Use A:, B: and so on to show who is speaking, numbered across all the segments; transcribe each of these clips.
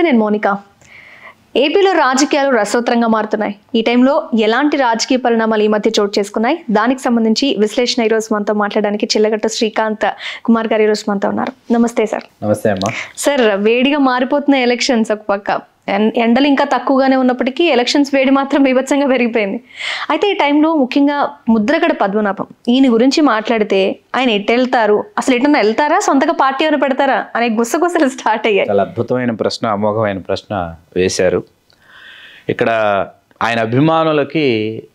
A: నేను మోనిక ఏపీలో రాజకీయాలు రసోత్తరంగా మారుతున్నాయి ఈ టైంలో ఎలాంటి రాజకీయ పరిణామాలు ఈ మధ్య చోటు చేసుకున్నాయి దానికి సంబంధించి విశ్లేషణ ఈరోజు మనతో మాట్లాడడానికి చిల్లగట్ట శ్రీకాంత్ కుమార్ గారు ఈరోజు మనతో ఉన్నారు నమస్తే సార్
B: నమస్తే అమ్మా
A: సార్ వేడిగా మారిపోతున్న ఎలక్షన్స్ ఒక పక్క ఎన్- ఎండలు ఇంకా తక్కువగానే ఉన్నప్పటికీ ఎలక్షన్స్ వేడి మాత్రం బీభత్సంగా పెరిగిపోయింది అయితే ఈ టైంలో ముఖ్యంగా ముద్రగడ పద్మనాభం ఈయన గురించి మాట్లాడితే ఆయన ఎటు వెళ్తారు అసలు ఎటన్నా వెళ్తారా సొంతగా పార్టీ ఏమైనా పెడతారా అనే గుసగుసలు స్టార్ట్ అయ్యాయి
B: చాలా అద్భుతమైన ప్రశ్న అమోఘమైన ప్రశ్న వేశారు ఇక్కడ ఆయన అభిమానులకి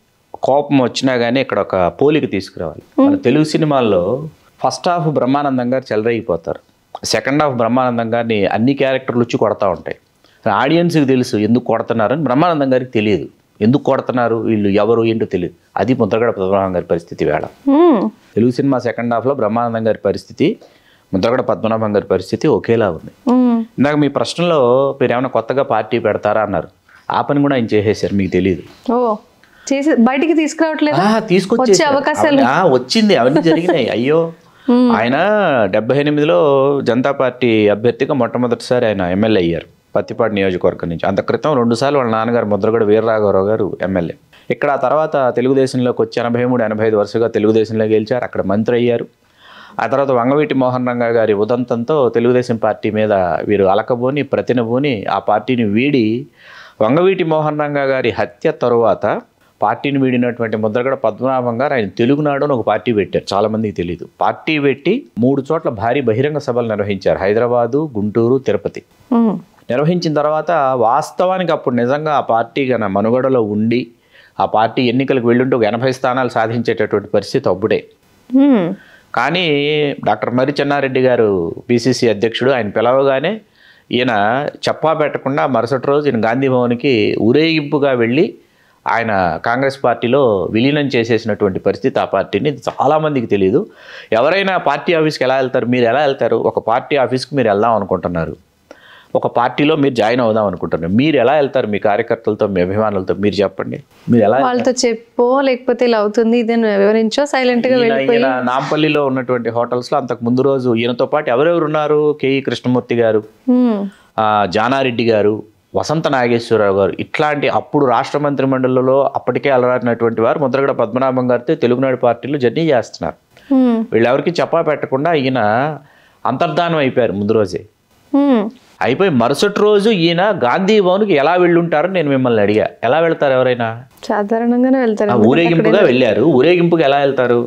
B: కోపం వచ్చినా కానీ ఇక్కడ ఒక పోలిక తీసుకురావాలి మన తెలుగు సినిమాల్లో ఫస్ట్ హాఫ్ బ్రహ్మానందం గారు చెలరేగిపోతారు సెకండ్ హాఫ్ బ్రహ్మానందం గారిని అన్ని క్యారెక్టర్లు వచ్చి కొడతా ఉంటాయి ఆడియన్స్కి తెలుసు ఎందుకు కొడుతున్నారని బ్రహ్మానందం గారికి తెలియదు ఎందుకు కొడుతున్నారు వీళ్ళు ఎవరు ఏంటో తెలియదు అది ముద్రగడ పద్మనాభం గారి పరిస్థితి వేళ
A: మ్మ్.
B: తెలుగు సినిమా సెకండ్ హాఫ్లో బ్రహ్మానందం గారి పరిస్థితి ముద్రగడ పద్మనాభం గారి పరిస్థితి ఒకేలా ఉంది
A: మ్మ్.
B: ఇందాక మీ ప్రశ్నలో మీరు ఏమైనా కొత్తగా పార్టీ పెడతారా అన్నారు ఆ పని కూడా ఆయన చేసేసారు మీకు తెలియదు
A: ఓ చేసి బయటికి తీసుకురావట్లేదు
B: ఆ, తీసుకొచ్చేసారు.
A: వచ్చే అవకాశాలు
B: అవన్నీ- ఆ, వచ్చింది అవన్నీ జరిగినాయి అయ్యో ఆయన డెబ్బై ఎనిమిదిలో జనతా పార్టీ అభ్యర్థిగా మొట్టమొదటిసారి ఆయన ఎమ్మెల్యే అయ్యారు పత్తిపాడు నియోజకవర్గం నుంచి అంత క్రితం రెండుసార్లు వాళ్ళ నాన్నగారు ముద్రగడ వీరరాఘవరావు గారు ఎమ్మెల్యే ఇక్కడ ఆ తర్వాత తెలుగుదేశంలోకి వచ్చి ఎనభై మూడు ఎనభై ఐదు వరుసగా తెలుగుదేశంలో గెలిచారు అక్కడ మంత్రి అయ్యారు ఆ తర్వాత వంగవీటి మోహన్ రంగా గారి ఉదంతంతో తెలుగుదేశం పార్టీ మీద వీరు అలకబోని ప్రతినబోని ఆ పార్టీని వీడి వంగవీటి మోహన్ రంగా గారి హత్య తరువాత పార్టీని వీడినటువంటి ముద్రగడ పద్మనాభం గారు ఆయన తెలుగునాడు అని ఒక పార్టీ పెట్టారు చాలా మందికి తెలియదు పార్టీ పెట్టి మూడు చోట్ల భారీ బహిరంగ సభలు నిర్వహించారు హైదరాబాదు గుంటూరు తిరుపతి
A: మ్మ్.
B: నిర్వహించిన తర్వాత వాస్తవానికి అప్పుడు నిజంగా ఆ పార్టీ గన మనుగడలో ఉండి ఆ పార్టీ ఎన్నికలకు వెళ్ళుంటే ఒక ఎనభై స్థానాలు సాధించేటటువంటి పరిస్థితి అప్పుడే
A: మ్మ్.
B: కానీ డాక్టర్ మరి చెన్నారెడ్డి గారు పిసిసి అధ్యక్షుడు ఆయన పిలవగానే ఈయన చెప్పా పెట్టకుండా మరుసటి రోజు ఈయన గాంధీ భవన్కి ఊరేగింపుగా వెళ్ళి ఆయన కాంగ్రెస్ పార్టీలో విలీనం చేసేసినటువంటి పరిస్థితి ఆ పార్టీని ఇది చాలామందికి తెలియదు ఎవరైనా పార్టీ ఆఫీస్కి ఎలా వెళ్తారు మీరు ఎలా వెళ్తారు ఒక పార్టీ ఆఫీస్కి మీరు వెళ్దాం అనుకుంటున్నారు ఒక పార్టీలో మీరు జాయిన్ అవుదాం అనుకుంటున్నారు మీరు ఎలా వెళ్తారు మీ కార్యకర్తలతో మీ అభిమానులతో మీరు చెప్పండి మీరు ఎలా
A: వాళ్ళతో చెప్పో లేకపోతే ఇలా అవుతుంది ఇదే వివరించో సైలెంట్ గా
B: ఈయన-
A: వెళ్ళిపోయి
B: ఈయన నాంపల్లిలో ఉన్నటువంటి హోటల్స్లో అంతకు ముందు రోజు ఈయనతో పాటు ఎవరెవరు ఉన్నారు కేఈ కృష్ణమూర్తి గారు
A: మ్మ్.
B: ఆ, జానారెడ్డి గారు వసంత నాగేశ్వరరావు గారు ఇట్లాంటి అప్పుడు రాష్ట్ర మంత్రి మండలిలో అప్పటికే అలరారినటువంటి వారు ముద్రగడ పద్మనాభం గారితో తెలుగునాడు పార్టీలో జర్నీ చేస్తున్నారు
A: మ్మ్.
B: వీళ్ళెవరికి చెప్పా పెట్టకుండా ఈయన అంతర్ధానం అయిపోయారు ముందు రోజే
A: మ్మ్.
B: అయిపోయి మరుసటి రోజు ఈయన గాంధీ భవన్కి ఎలా వెళ్ళుంటారో నేను మిమ్మల్ని అడిగా ఎలా వెళ్తారు ఎవరైనా
A: సాధారణంగానే వెళ్తారు
B: ఆ ఊరేగింపుగా వెళ్ళారు ఊరేగింపుగా ఎలా వెళ్తారు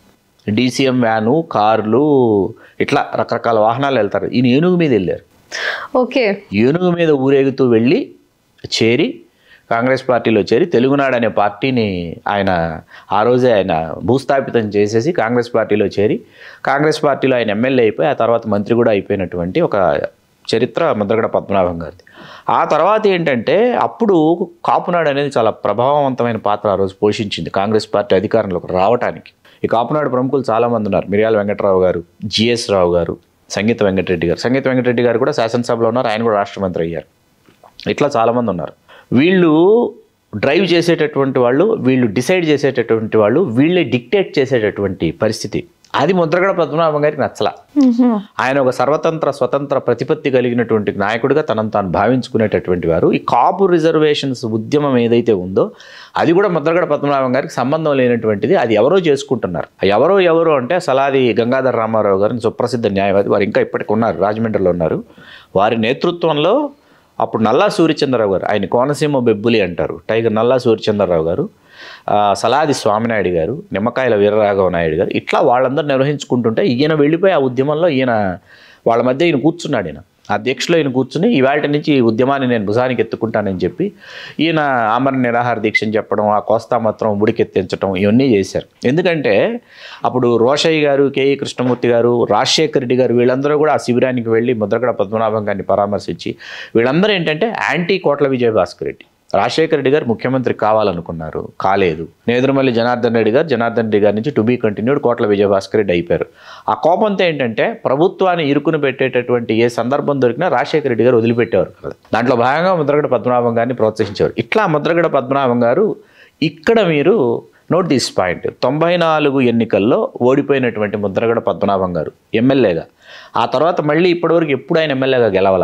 B: డీసీఎం వ్యాను కార్లు ఇట్లా రకరకాల వాహనాలు వెళ్తారు ఈయన ఏనుగు మీద వెళ్ళారు
A: ఓకే
B: ఏనుగు మీద ఊరేగుతూ వెళ్ళి చేరి కాంగ్రెస్ పార్టీలో చేరి తెలుగునాడు అనే పార్టీని ఆయన ఆ రోజే ఆయన భూస్థాపితం చేసేసి కాంగ్రెస్ పార్టీలో చేరి కాంగ్రెస్ పార్టీలో ఆయన ఎమ్మెల్యే అయిపోయి ఆ తర్వాత మంత్రి కూడా అయిపోయినటువంటి ఒక చరిత్ర ముద్రగడ పద్మనాభం గారిది ఆ తర్వాత ఏంటంటే అప్పుడు కాపునాడు అనేది చాలా ప్రభావవంతమైన పాత్ర ఆ రోజు పోషించింది కాంగ్రెస్ పార్టీ అధికారంలోకి రావడానికి ఈ కాపునాడు ప్రముఖులు చాలామంది ఉన్నారు మిర్యాల వెంకటరావు గారు జిఎస్ రావు గారు సంగీత వెంకటరెడ్డి గారు సంగీత వెంకటరెడ్డి గారు కూడా శాసనసభలో ఉన్నారు ఆయన కూడా రాష్ట్ర మంత్రి అయ్యారు ఇట్లా చాలామంది ఉన్నారు వీళ్ళు డ్రైవ్ చేసేటటువంటి వాళ్ళు వీళ్ళు డిసైడ్ చేసేటటువంటి వాళ్ళు వీళ్ళే డిక్టేట్ చేసేటటువంటి పరిస్థితి అది ముద్రగడ పద్మనాభం గారికి నచ్చల
A: మ్మ్.
B: ఆయన ఒక సర్వతంత్ర స్వతంత్ర ప్రతిపత్తి కలిగినటువంటి నాయకుడిగా తనను తాను భావించుకునేటటువంటి వారు ఈ కాపు రిజర్వేషన్స్ ఉద్యమం ఏదైతే ఉందో అది కూడా ముద్రగడ పద్మనాభం గారికి సంబంధం లేనటువంటిది అది ఎవరో చేసుకుంటున్నారు ఆ ఎవరో ఎవరో అంటే సలాది గంగాధర రామారావు గారిని సుప్రసిద్ధ న్యాయవాది వారు ఇంకా ఇప్పటికి ఉన్నారు రాజమండ్రిలో ఉన్నారు వారి నేతృత్వంలో అప్పుడు నల్లా సూర్యచంద్రరావు గారు ఆయన కోనసీమ బెబ్బులి అంటారు టైగర్ నల్లా సూర్యచంద్రరావు గారు ఆ, సలాది స్వామినాయుడు గారు నిమ్మకాయల వీరరాఘవ నాయుడు గారు ఇట్లా వాళ్ళందరూ నిర్వహించుకుంటుంటే ఈయన వెళ్ళిపోయి ఆ ఉద్యమంలో ఈయన వాళ్ళ మధ్య ఈయన కూర్చున్నాడు ఈయన ఆ దీక్షలో ఈయన కూర్చుని ఇవాళ నుంచి ఈ ఉద్యమాన్ని నేను భుజానికి ఎత్తుకుంటానని చెప్పి ఈయన ఆమరణ నిరాహార దీక్షని చెప్పడం ఆ కోస్తా మాత్రం ఉడికెత్తించడం ఇవన్నీ చేశారు ఎందుకంటే అప్పుడు రోషయ్య గారు కేఈ కృష్ణమూర్తి గారు రాజశేఖర రెడ్డి గారు వీళ్ళందరూ కూడా ఆ శిబిరానికి వెళ్ళి ముద్రగడ పద్మనాభం గారిని పరామర్శించి వీళ్ళందరూ ఏంటంటే యాంటీ కోట్ల విజయభాస్కర్ రెడ్డి రాజశేఖర రెడ్డి గారు ముఖ్యమంత్రి కావాలనుకున్నారు కాలేదు నేదురుమల్లి జనార్దన్ రెడ్డి గారు జనార్దన్ రెడ్డి గారి నుంచి టు బీ కంటిన్యూడ్ కోట్ల విజయభాస్కర్ రెడ్డి అయిపోయారు ఆ కోపంతో ఏంటంటే ప్రభుత్వాన్ని ఇరుకుని పెట్టేటటువంటి ఏ సందర్భం దొరికినా రాజశేఖర రెడ్డి గారు వదిలిపెట్టేవారు కాదు దాంట్లో భాగంగా ముద్రగడ పద్మనాభం గారిని ప్రోత్సహించేవారు ఇట్లా ముద్రగడ పద్మనాభం గారు ఇక్కడ మీరు నోట్ దిస్ పాయింట్ తొంభై నాలుగు ఎన్నికల్లో ఓడిపోయినటువంటి ముద్రగడ పద్మనాభం గారు ఎమ్మెల్యేగా ఆ తర్వాత మళ్ళీ ఇప్పటివరకు ఎప్పుడు ఆయన ఎమ్మెల్యేగా గెలవాల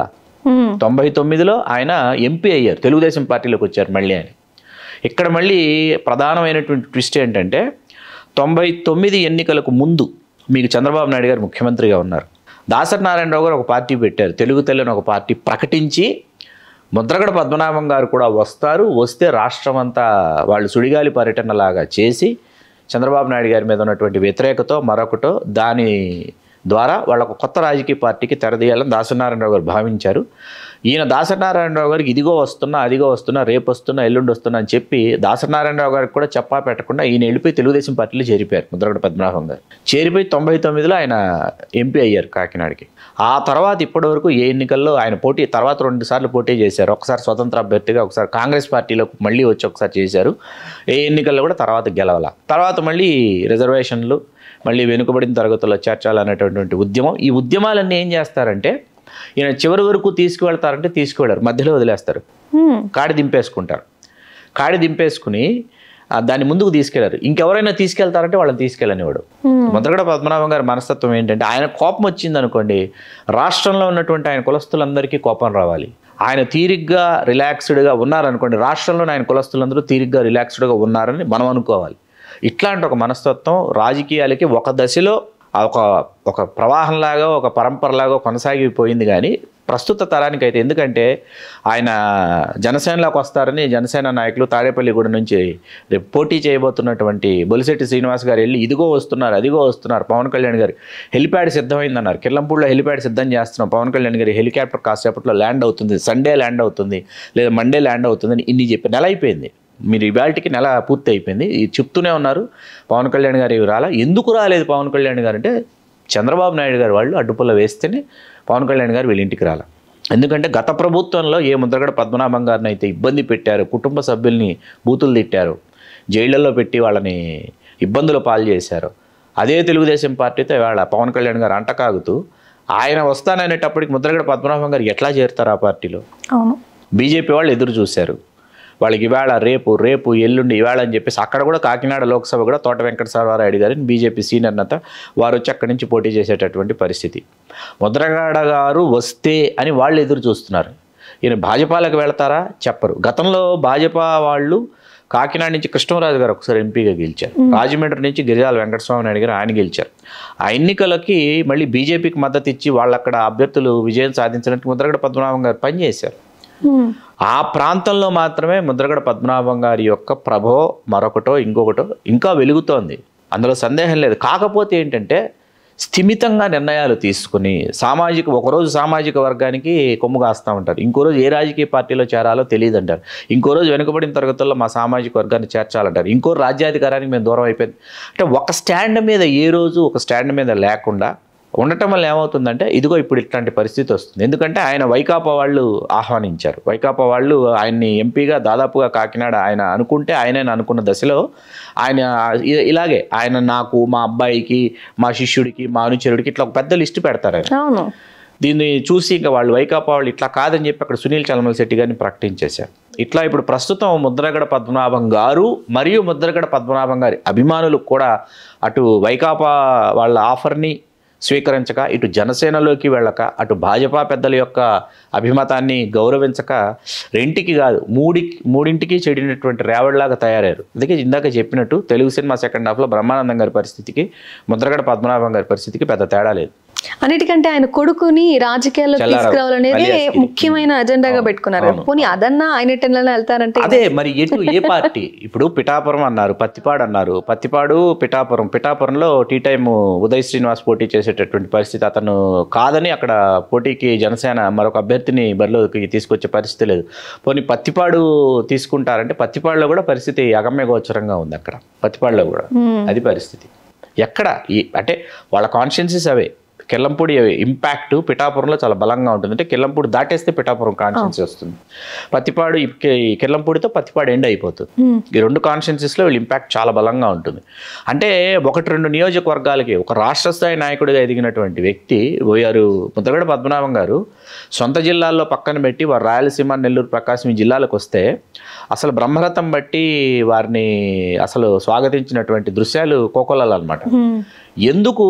A: హ్మ్.
B: తొంభై తొమ్మిదిలో ఆయన ఎంపీ అయ్యారు తెలుగుదేశం పార్టీలోకి వచ్చారు మళ్ళీ ఆయన ఇక్కడ మళ్ళీ ప్రధానమైనటువంటి ట్విస్ట్ ఏంటంటే తొంభై తొమ్మిది ఎన్నికలకు ముందు మీకు చంద్రబాబు నాయుడు గారు ముఖ్యమంత్రిగా ఉన్నారు దాసరి నారాయణరావు గారు ఒక పార్టీ పెట్టారు తెలుగు తెల్లని ఒక పార్టీ ప్రకటించి ముద్రగడ పద్మనాభం గారు కూడా వస్తారు వస్తే రాష్ట్రం అంతా వాళ్ళు సుడిగాలి పర్యటనలాగా చేసి చంద్రబాబు నాయుడు గారి మీద ఉన్నటువంటి వ్యతిరేకతో మరొకటో దాని ద్వారా వాళ్ళ ఒక కొత్త రాజకీయ పార్టీకి తెరదీయాలని దాసనారాయణరావు గారు భావించారు ఈయన దాసనారాయణరావు గారికి ఇదిగో వస్తున్నా అదిగో వస్తున్నా రేపు వస్తున్నా ఎల్లుండి వస్తున్నా అని చెప్పి దాసనారాయణరావు గారికి కూడా చెప్పా పెట్టకుండా ఈయన వెళ్ళిపోయి తెలుగుదేశం పార్టీలో చేరిపోయారు ముద్రగడ పద్మనాభం గారు చేరిపోయి తొంభై తొమ్మిదిలో ఆయన ఎంపీ అయ్యారు కాకినాడకి ఆ తర్వాత ఇప్పటి వరకు ఏ ఎన్నికల్లో ఆయన పోటీ తర్వాత రెండు సార్లు పోటీ చేశారు ఒకసారి స్వతంత్ర అభ్యర్థిగా ఒకసారి కాంగ్రెస్ పార్టీలో మళ్ళీ వచ్చి ఒకసారి చేశారు ఏ ఎన్నికల్లో కూడా తర్వాత గెలవాల తర్వాత మళ్ళీ రిజర్వేషన్లు మళ్ళీ వెనుకబడిన తరగతుల్లో చేర్చాలనేటటువంటి ఉద్యమం ఈ ఉద్యమాలన్నీ ఏం చేస్తారంటే ఈయన చివరి వరకు తీసుకువెళ్తారంటే తీసుకువెళ్ళరు మధ్యలో వదిలేస్తారు
A: హ్మ్.
B: కాడి దింపేసుకుంటారు కాడి దింపేసుకుని ఆ, దాన్ని ముందుకు తీసుకెళ్లారు ఇంకెవరైనా తీసుకెళ్తారంటే వాళ్ళని తీసుకెళ్ళనివాడు
A: హ్మ్.
B: ముద్రగడ పద్మనాభం గారి మనస్తత్వం ఏంటంటే ఆయన కోపం వచ్చింది అనుకోండి రాష్ట్రంలో ఉన్నటువంటి ఆయన కులస్తులందరికీ కోపం రావాలి ఆయన తీరిగ్గా రిలాక్స్డ్గా ఉన్నారనుకోండి రాష్ట్రంలో ఆయన కులస్తులందరూ తీరిగ్గా రిలాక్స్డ్గా ఉన్నారని మనం అనుకోవాలి ఇట్లాంటి ఒక మనస్తత్వం రాజకీయాలకి ఒక దశలో ఆ ఒక ఒక ప్రవాహంలాగా ఒక పరంపరలాగా కొనసాగిపోయింది కానీ ప్రస్తుత తరానికి అయితే ఎందుకంటే ఆయన జనసేనలోకి వస్తారని జనసేన నాయకులు తాడేపల్లిగూడ నుంచి రేపు పోటీ చేయబోతున్నటువంటి బొలిశెట్టి శ్రీనివాస్ గారు వెళ్ళి ఇదిగో వస్తున్నారు అదిగో వస్తున్నారు పవన్ కళ్యాణ్ గారు హెలిప్యాడ్ సిద్ధమైందన్నారు కిల్లంపూడిలో హెలిప్యాడ్ సిద్ధం చేస్తున్నాం పవన్ కళ్యాణ్ గారి హెలికాప్టర్ కాసేపట్లో ల్యాండ్ అవుతుంది సండే ల్యాండ్ అవుతుంది లేదా మండే ల్యాండ్ అవుతుందని ఇన్ని చెప్పి నెల అయిపోయింది మీరు ఇవాళకి నెల పూర్తి అయిపోయింది ఇది చెప్తూనే ఉన్నారు పవన్ కళ్యాణ్ గారు ఇవి రాలా ఎందుకు రాలేదు పవన్ కళ్యాణ్ గారు అంటే చంద్రబాబు నాయుడు గారు వాళ్ళు అడ్డుపుల్ల వేస్తేనే పవన్ కళ్యాణ్ గారు వీళ్ళ ఇంటికి రాల ఎందుకంటే గత ప్రభుత్వంలో ఏ ముద్రగడ పద్మనాభం గారిని అయితే ఇబ్బంది పెట్టారు కుటుంబ సభ్యుల్ని బూతులు తిట్టారు జైళ్ళల్లో పెట్టి వాళ్ళని ఇబ్బందులు పాలు చేశారు అదే తెలుగుదేశం పార్టీతో ఇవాళ పవన్ కళ్యాణ్ గారు అంటకాగుతూ ఆయన వస్తాననేటప్పటికి ముద్రగడ పద్మనాభం గారు ఎట్లా చేరుతారు ఆ పార్టీలో
A: అవును
B: బీజేపీ వాళ్ళు ఎదురు చూశారు వాళ్ళకి ఇవాళ రేపు రేపు ఎల్లుండి ఇవాళ అని చెప్పేసి అక్కడ కూడా కాకినాడ లోక్సభ కూడా తోట వెంకట సర్వారాయుడు గారిని బీజేపీ సీనియర్ నేత వారు వచ్చి అక్కడి నుంచి పోటీ చేసేటటువంటి పరిస్థితి ముద్రగాడ గారు వస్తే అని వాళ్ళు ఎదురు చూస్తున్నారు ఈయన భాజపాలకు వెళ్తారా చెప్పరు గతంలో భాజపా వాళ్ళు కాకినాడ నుంచి కృష్ణరాజు గారు ఒకసారి ఎంపీగా గెలిచారు రాజమండ్రి నుంచి గిరిజాల వెంకటస్వామి నాయుడు గారు ఆయన గెలిచారు ఆ ఎన్నికలకి మళ్ళీ బీజేపీకి మద్దతు ఇచ్చి వాళ్ళు అక్కడ అభ్యర్థులు విజయం సాధించడానికి ముద్రగడ పద్మనాభం గారు పనిచేశారు
A: హ్మ్.
B: ఆ ప్రాంతంలో మాత్రమే ముద్రగడ పద్మనాభం గారి యొక్క ప్రభో మరొకటో ఇంకొకటో ఇంకా వెలుగుతోంది అందులో సందేహం లేదు కాకపోతే ఏంటంటే స్థిమితంగా నిర్ణయాలు తీసుకుని సామాజిక ఒకరోజు సామాజిక వర్గానికి కొమ్ము కాస్తూ ఉంటారు ఇంకో రోజు ఏ రాజకీయ పార్టీలో చేరాలో తెలియదు అంటారు ఇంకో రోజు వెనుకబడిన తరగతుల్లో మా సామాజిక వర్గాన్ని చేర్చాలంటారు ఇంకో రాజ్యాధికారానికి మేము దూరం అయిపోయింది అంటే ఒక స్టాండ్ మీద ఏ రోజు ఒక స్టాండ్ మీద లేకుండా ఉండటం వల్ల ఏమవుతుందంటే ఇదిగో ఇప్పుడు ఇట్లాంటి పరిస్థితి వస్తుంది ఎందుకంటే ఆయన వైకాపా వాళ్ళు ఆహ్వానించారు వైకాపా వాళ్ళు ఆయన్ని ఎంపీగా దాదాపుగా కాకినాడ ఆయన అనుకుంటే ఆయనే అనుకున్న దశలో ఆయన ఇ- ఇలాగే ఆయన నాకు మా అబ్బాయికి మా శిష్యుడికి మా అనుచరుడికి ఇట్లా ఒక పెద్ద లిస్టు పెడతారు ఆయన
A: అవును
B: దీన్ని చూసి ఇంకా వాళ్ళు వైకాపా వాళ్ళు ఇట్లా కాదని చెప్పి అక్కడ సునీల్ చలమల శెట్టి గారిని ప్రకటించేశారు ఇట్లా ఇప్పుడు ప్రస్తుతం ముద్రగడ పద్మనాభం గారు మరియు ముద్రగడ పద్మనాభం గారి అభిమానులు కూడా అటు వైకాపా వాళ్ళ ఆఫర్ని స్వీకరించక ఇటు జనసేనలోకి వెళ్ళక అటు భాజపా పెద్దల యొక్క అభిమతాన్ని గౌరవించక రెంటికి కాదు మూడి మూడింటికి చెడినటువంటి రేవడిలాగా తయారయ్యారు అందుకే ఇందాక చెప్పినట్టు తెలుగు సినిమా సెకండ్ హాఫ్లో బ్రహ్మానందం గారి పరిస్థితికి ముద్రగడ పద్మనాభం గారి పరిస్థితికి పెద్ద తేడా లేదు
A: అన్నిటికంటే ఆయన కొడుకుని రాజకీయాల్లో
B: చల్లారావు.
A: తీసుకురావాలనేది
B: మళ్ళీ అసలు
A: ముఖ్యమైన అజెండాగా పెట్టుకున్నారు
B: అవును.
A: పోనీ అదన్నా ఆయన టెన్లలో వెళ్తారంటే
B: అదే మరి ఎటు ఏ పార్టీ ఇప్పుడు పిఠాపురం అన్నారు పత్తిపాడు అన్నారు పత్తిపాడు పిఠాపురం పిఠాపురంలో టీ టైం ఉదయ్ శ్రీనివాస్ పోటీ చేసేటటువంటి పరిస్థితి అతను కాదని అక్కడ పోటీకి జనసేన మరొక అభ్యర్థిని బరిలోకి తీసుకొచ్చే పరిస్థితి లేదు పోనీ పత్తిపాడు తీసుకుంటారంటే పత్తిపాడులో కూడా పరిస్థితి అగమ్య గోచరంగా ఉంది అక్కడ పత్తిపాడులో కూడా
A: హ్మ్.
B: అది పరిస్థితి ఎక్కడ ఈ అంటే వాళ్ళ కాన్షియన్సెస్ అవే కిల్లంపూడి ఇంపాక్ట్ పిఠాపురంలో చాలా బలంగా ఉంటుంది అంటే కిల్లంపూడి దాటేస్తే పిఠాపురం కాన్షియన్సీ వస్తుంది పత్తిపాడు ఈ కి- ఈ కిల్లంపూడితో పత్తిపాడు ఎండ్ అయిపోతుంది
A: హ్మ్.
B: ఈ రెండు కాన్షియన్సెస్లో వీళ్ళ ఇంపాక్ట్ చాలా బలంగా ఉంటుంది అంటే ఒకటి రెండు నియోజకవర్గాలకి ఒక రాష్ట్ర స్థాయి నాయకుడిగా ఎదిగినటువంటి వ్యక్తి పోయారు ముద్రగడ పద్మనాభం గారు సొంత జిల్లాల్లో పక్కన పెట్టి వారు రాయలసీమ నెల్లూరు ప్రకాశం ఈ జిల్లాలకు వస్తే అసలు బ్రహ్మరథం బట్టి వారిని అసలు స్వాగతించినటువంటి దృశ్యాలు కోకొల్లలు అనమాట
A: హ్మ్.
B: ఎందుకు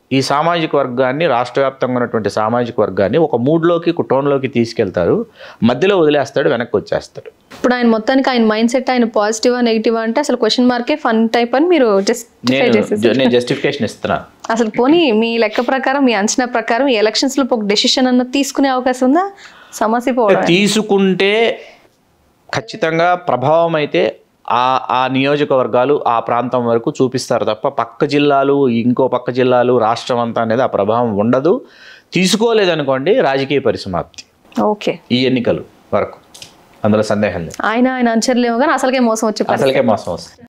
B: ఈ సామాజిక వర్గాన్ని రాష్ట్ర వ్యాప్తంగా ఉన్నటువంటి సామాజిక వర్గాన్ని ఒక మూడ్లోకి ఒక టోన్లోకి తీసుకెళ్తారు మధ్యలో వదిలేస్తాడు వెనక్కి వచ్చేస్తాడు
A: ఇప్పుడు ఆయన మొత్తానికి ఆయన మైండ్ సెట్ ఆయన పాజిటివా నెగిటివా అంటే అసలు క్వశ్చన్ మార్కే ఫన్ టైప్ అని మీరు జస్టిఫై
B: నేను
A: చేసేసి
B: నేను జస్టిఫికేషన్ ఇస్తున్నాను
A: అసలు పోనీ మీ లెక్క ప్రకారం మీ అంచనా ప్రకారం ఈ ఎలక్షన్స్ లో ఒక డెసిషన్ అన్న తీసుకునే అవకాశం ఉందా సమస్య పోవడం
B: తీసుకుంటే ఖచ్చితంగా ప్రభావం అయితే ఆ ఆ నియోజకవర్గాలు ఆ ప్రాంతం వరకు చూపిస్తారు తప్ప పక్క జిల్లాలు ఇంకో పక్క జిల్లాలు రాష్ట్రం అంతా అనేది ఆ ప్రభావం ఉండదు తీసుకోలేదనుకోండి రాజకీయ పరిసమాప్తి
A: ఓకే
B: ఈ ఎన్నికలు వరకు అందులో సందేహం లేదు
A: ఆయన ఆయన అంచర్లేమో కానీ అసలుకే మోసం వచ్చే పరిస్థితి.
B: అసలుకే మోసం వస్తుంది